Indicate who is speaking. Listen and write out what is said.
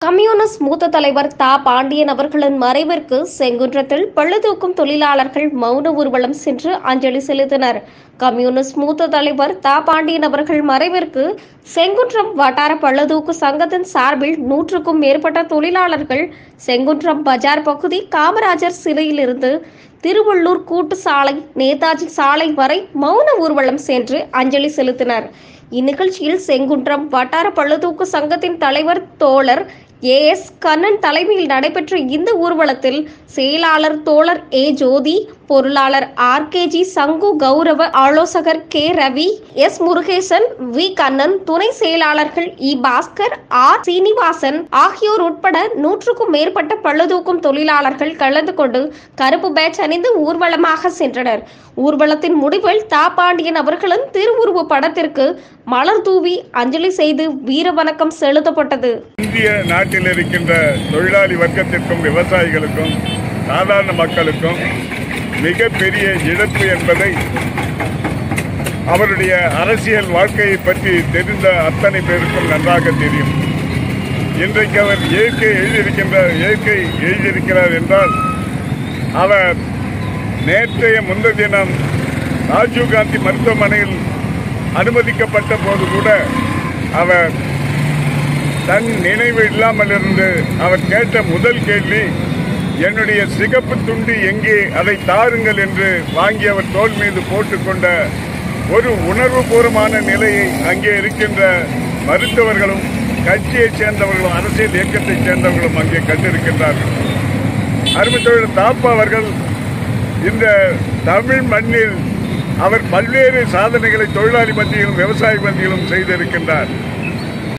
Speaker 1: communist மூத்த தலைவர் தா பாண்டியன் அவர்களின் மறைவிற்கு செங்குன்றத்தில் பழுதூக்கும் தொழிலாளர்கள் மௌன ஊர்வலம் சென்று அஞ்சலி செலுத்தினர் கம்யூனிஸ்ட் மூத்த தலைவர் தா பாண்டியன் அவர்கள் மறைவிற்கு செங்குன்றம் வட்டார பழுதூக்கு சங்கத்தின் சார்பில் நூற்றுக்கும் மேற்பட்ட தொழிலாளர்கள் செங்குன்றம் பஜார் பகுதி காமராஜர் சிலையிலிருந்து திருவள்ளூர் கூட்டு சாலை நேதாஜி சாலை வரை மௌன ஊர்வலம் சென்று அஞ்சலி செலுத்தினர் இந்நிகழ்ச்சியில் செங்குன்றம் வட்டார பழுதூக்கு சங்கத்தின் தலைவர் தோழர் ஏ எஸ் கண்ணன் தலைமையில் நடைபெற்ற இந்த ஊர்வலத்தில் செயலாளர் தோழர் ஏ ஜோதி பொருளாளர் ஆர் கே ஜி சங்கு கௌரவ ஆலோசகர் K Ravi S Murugesan V Kannan துணை செயலாளர்கள் இ பாஸ்கர் ஆர் சீனிவாசன் ஆகியோர் உட்பட நூற்றுக்கும் மேற்பட்ட பழுதூக்கும் தொழிலாளர்கள் கலந்து கொண்டு கருப்பு பேட்ச் அணிந்து ஊர்வலமாக சென்றனர் ஊர்வலத்தின் முடிவில் தா பாண்டியன் அவர்களின் திருவுருவ படத்திற்கு மலர் தூவி அஞ்சலி செய்து வீர வணக்கம் செலுத்தப்பட்டது
Speaker 2: இந்திய நாட்டில் இருக்கின்ற தொழிலாளி வர்க்கத்திற்கும் விவசாயிகளுக்கும் சாதாரண மக்களுக்கும் மிகப்பெரிய இழப்பு என்பதை அவருடைய அரசியல் வாழ்க்கையை பற்றி தெரிந்த அத்தனை பேருக்கும் நன்றாக தெரியும் இன்றைக்கு அவர் இயற்கை எழுதியிருக்கின்ற இயற்கை எழுதியிருக்கிறார் என்றால் அவர் நேற்றைய முந்த தினம் ராஜீவ் காந்தி மருத்துவமனையில் அனுமதிக்கப்பட்ட போது கூட அவர் தன் நினைவு இல்லாமல் இருந்து அவர் கேட்ட முதல் கேள்வி என்னுடைய சிகப்பு துண்டு எங்கே அதை தாருங்கள் என்று வாங்கி அவர் தோல் மீது போட்டுக்கொண்ட ஒரு உணர்வுபூர்வமான நிலையை அங்கே இருக்கின்ற மருத்துவர்களும் கட்சியைச் சேர்ந்தவர்களும் அரசியல் இயக்கத்தைச் சேர்ந்தவர்களும் அங்கே கண்டிருக்கின்றார்கள் அருமைத்தொழில் தாப்பா அவர்கள் இந்த தமிழ் மண்ணில் அவர் பல்வேறு சாதனைகளை தொழிலாளி மத்தியிலும் விவசாய மத்தியிலும் செய்திருக்கின்றார்